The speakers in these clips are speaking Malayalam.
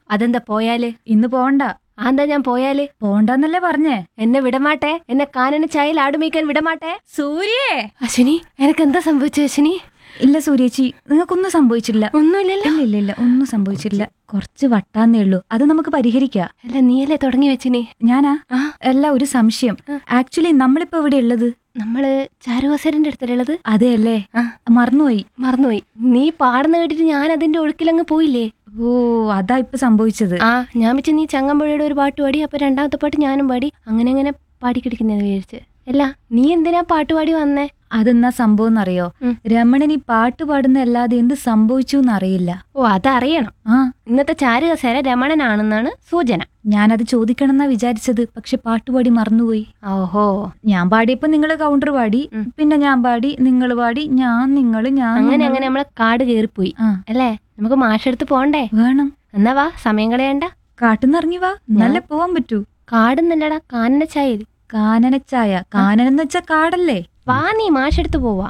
അതെന്താ പോയാല് ഇന്ന് പോണ്ട അതെന്താ ഞാൻ പോയാല് പോണ്ടെന്നല്ലേ പറഞ്ഞേ എന്നെ വിടമാട്ടെ എന്നെ കാനന ചായയിൽ ആടുമേക്കാൻ വിടമാട്ടെ സൂര്യേ അശ്വിനി എനക്ക് എന്താ സംഭവിച്ചു അശ്വിനി ഇല്ല സൂര്യേച്ചി നിങ്ങൾക്കൊന്നും സംഭവിച്ചില്ല ഒന്നുമില്ലല്ലോ ഇല്ല ഇല്ല ഇല്ല ഒന്നും സംഭവിച്ചില്ല കുറച്ച് വട്ടാന്നേ ഉള്ളൂ അത് നമുക്ക് പരിഹരിക്കാം അല്ല നീയല്ലേ തുടങ്ങി വെച്ചിനി ഞാനാ ആ അല്ല ഒരു സംശയം ആ. ആക്ച്വലി നമ്മളിപ്പോ ഇവിടെ ഉള്ളത് നമ്മള് ചാരുവാസരന്റെ അടുത്തല്ലുള്ളത് അതെ അല്ലേ ആ. മറന്നുപോയി മറന്നുപോയി നീ പാടുന്ന കേട്ടിട്ട് ഞാൻ അതിന്റെ ഒഴുക്കിലങ്ങ് പോയില്ലേ ഓ അതാ ഇപ്പൊ സംഭവിച്ചത് ആ ഞാൻ വെച്ച് നീ ചങ്ങമ്പുഴയുടെ ഒരു പാട്ട് പാടി അപ്പൊ രണ്ടാമത്തെ പാട്ട് ഞാനും പാടി അങ്ങനെ അങ്ങനെ പാടിക്കിടിക്കുന്നതെന്ന് വിചാരിച്ച് അല്ല നീ എന്തിനാ പാട്ട് പാടി വന്നേ അതെന്നാ സംഭവം എന്നറിയോ ഉം. രമണൻ ഈ പാട്ട് പാടുന്ന അല്ലാതെ എന്ത് സംഭവിച്ചു എന്നറിയില്ല ഓ അതറിയണം ആ ഇന്നത്തെ ചാരുകസേര രമണനാണെന്നാണ് സൂചന ഞാനത് ചോദിക്കണമെന്നാ വിചാരിച്ചത് പക്ഷെ പാട്ടുപാടി മറന്നുപോയി ഓഹോ ഞാൻ പാടിയപ്പോ നിങ്ങൾ കൗണ്ടർ പാടി ഉം. പിന്നെ ഞാൻ പാടി നിങ്ങൾ പാടി ഞാൻ നിങ്ങൾ ഞാൻ അങ്ങനെ നിങ്ങള്. അങ്ങനെ നമ്മളെ കാട് കയറിപ്പോയി ആ അല്ലേ നമുക്ക് മാഷെടുത്ത് പോണ്ടേ വേണം എന്നാ വാ സമയം കളയണ്ട കാട്ടുന്നിറങ്ങി വാ നല്ല പോവാൻ പറ്റൂ കാടുന്നല്ലടാ കാനന ചായയിൽ കാനനച്ചായ കാനനം എന്ന് വെച്ചാ കാടല്ലേ വാ നീ മാഷെടുത്ത് പോവാ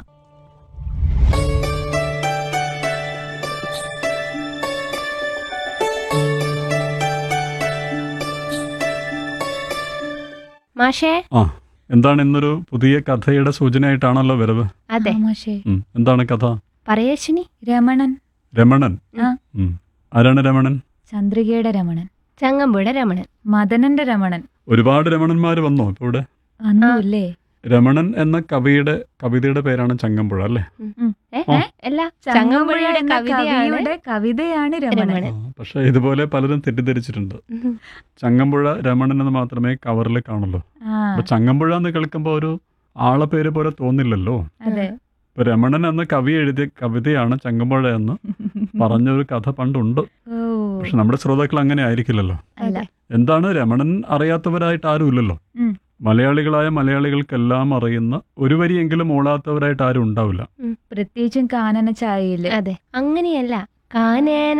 മാഷേ ആ എന്താണ് ഇന്നൊരു പുതിയ കഥയുടെ സൂചനയായിട്ടാണല്ലോ വരവ് അതെ മാഷേ ഉം, എന്താണ് കഥ പറയശ്വിനി രമണൻ രമണൻ ആ. ഉം. ആരാണ് രമണൻ ചന്ദ്രികയുടെ രമണൻ ചങ്ങമ്പുഴ രമണൻ മദനന്റെ രമണൻ ഒരുപാട് രമണന്മാർ വന്നോ ഇപ്പൊ ഇവിടെ അന്നുല്ലേ രമണൻ എന്ന കവിയുടെ കവിതയുടെ പേരാണ് ചങ്ങമ്പുഴ അല്ലേ ഏ ആ. അല്ല ചങ്ങമ്പുഴ ചങ്ങമ്പുഴയുടെ എന്ന കവിതയാണ് കവിയുടെ കവിതയാണ് രമണൻ രമണൻ. ആ, പക്ഷെ ഇതുപോലെ പലരും തെറ്റിദ്ധരിച്ചിട്ടുണ്ട് ഉം. ചങ്ങമ്പുഴ രമണൻ എന്ന് മാത്രമേ കവറിൽ കാണുള്ളൂ ആ അപ്പൊ ചങ്ങമ്പുഴ എന്ന് കേൾക്കുമ്പോൾ ഒരു ആളെ പേര് പോലെ തോന്നില്ലല്ലോ അതെ ഇപ്പൊ രമണൻ എന്ന കവി എഴുതിയ കവിതയാണ് ചങ്ങമ്പുഴ എന്ന് പറഞ്ഞൊരു കഥ പണ്ടുണ്ട് ഓ പക്ഷെ നമ്മുടെ ശ്രോതാക്കൾ അങ്ങനെ ആയിരിക്കില്ലല്ലോ അല്ല എന്താണ് രമണൻ അറിയാത്തവരായിട്ട് ആരും ഇല്ലല്ലോ ഉം. മലയാളികളായ മലയാളികൾക്കെല്ലാം അറിയുന്ന ഒരു വരിയെങ്കിലും ഓളാത്തവരായിട്ട് ആരും ഉണ്ടാവില്ല പ്രത്യേകിച്ചും കാനന ചായയില് അതെ അങ്ങനെയല്ല കാനന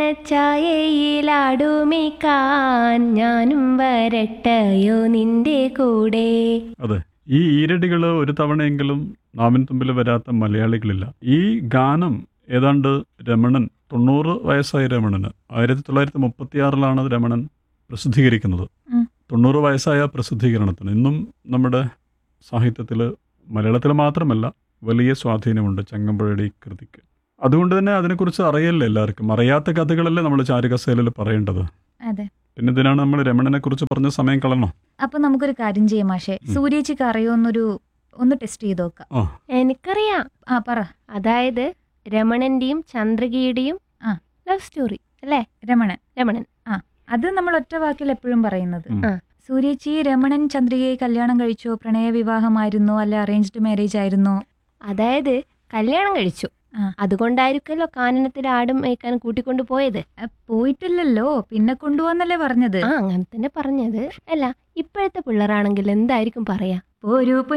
ചായയിലാടുമിക്കാൻ ഞാനും വരട്ടയോ നിന്റെ കൂടെ അതെ ഈ ഈരടികൾ ഒരു തവണയെങ്കിലും നാവിൻ തുമ്പിൽ വരാത്ത മലയാളികളില്ല ഈ ഗാനം ഏതാണ്ട് രമണൻ തൊണ്ണൂറ് വയസ്സായ രമണന് ആയിരത്തി തൊള്ളായിരത്തി മുപ്പത്തിയാറിലാണ് രമണൻ പ്രസിദ്ധീകരിക്കുന്നത് ഉം. തൊണ്ണൂറ് വയസ്സായ പ്രസിദ്ധീകരണത്തിന് ഇന്നും നമ്മുടെ സാഹിത്യത്തിൽ മലയാളത്തിൽ മാത്രമല്ല വലിയ സ്വാധീനമുണ്ട് ചങ്ങമ്പുഴയുടെ ഈ കൃതിക്ക് അതുകൊണ്ട് തന്നെ അതിനെക്കുറിച്ച് അറിയില്ല എല്ലാവർക്കും അറിയാത്ത കഥകളല്ലേ നമ്മൾ ചാരുകസേലിൽ പറയേണ്ടത് അതെ പിന്നെ ഇതിനാണ് നമ്മൾ രമണനെ കുറിച്ച് പറഞ്ഞ സമയം കളയണോ അപ്പൊ നമുക്കൊരു കാര്യം ചെയ്യാം മാഷെ ഉം. സൂര്യേച്ചിക്ക് അറിയോന്നൊരു ഒന്ന് ടെസ്റ്റ് ചെയ്ത് നോക്കാം ആ എനിക്കറിയാം ആ പറ അതായത് രമണന്റെയും ചന്ദ്രികയുടെയും ആ. ലവ് സ്റ്റോറി അല്ലേ രമണൻ രമണൻ അത് നമ്മൾ ഒറ്റ വാക്കിൽ എപ്പോഴും പറയുന്നത് ഉം. ആ. സൂര്യേച്ചി രമണൻ ചന്ദ്രികയെ കല്യാണം കഴിച്ചോ പ്രണയ വിവാഹമായിരുന്നോ അല്ല അറേഞ്ച്ഡ് മാരേജ് ആയിരുന്നോ അതായത് കല്യാണം കഴിച്ചു ആ. അതുകൊണ്ടായിരിക്കുമല്ലോ കാനനത്തിൽ ആടും മേയ്ക്കാൻ കൂട്ടിക്കൊണ്ടു പോയത് അ, പോയിട്ടില്ലല്ലോ പിന്നെ കൊണ്ടുപോന്നല്ലേ പറഞ്ഞത് ആ അങ്ങനെ തന്നെ പറഞ്ഞത് അല്ല ഇപ്പോഴത്തെ പിള്ളേരാണെങ്കിൽ എന്തായിരിക്കും പറയാ ഒരു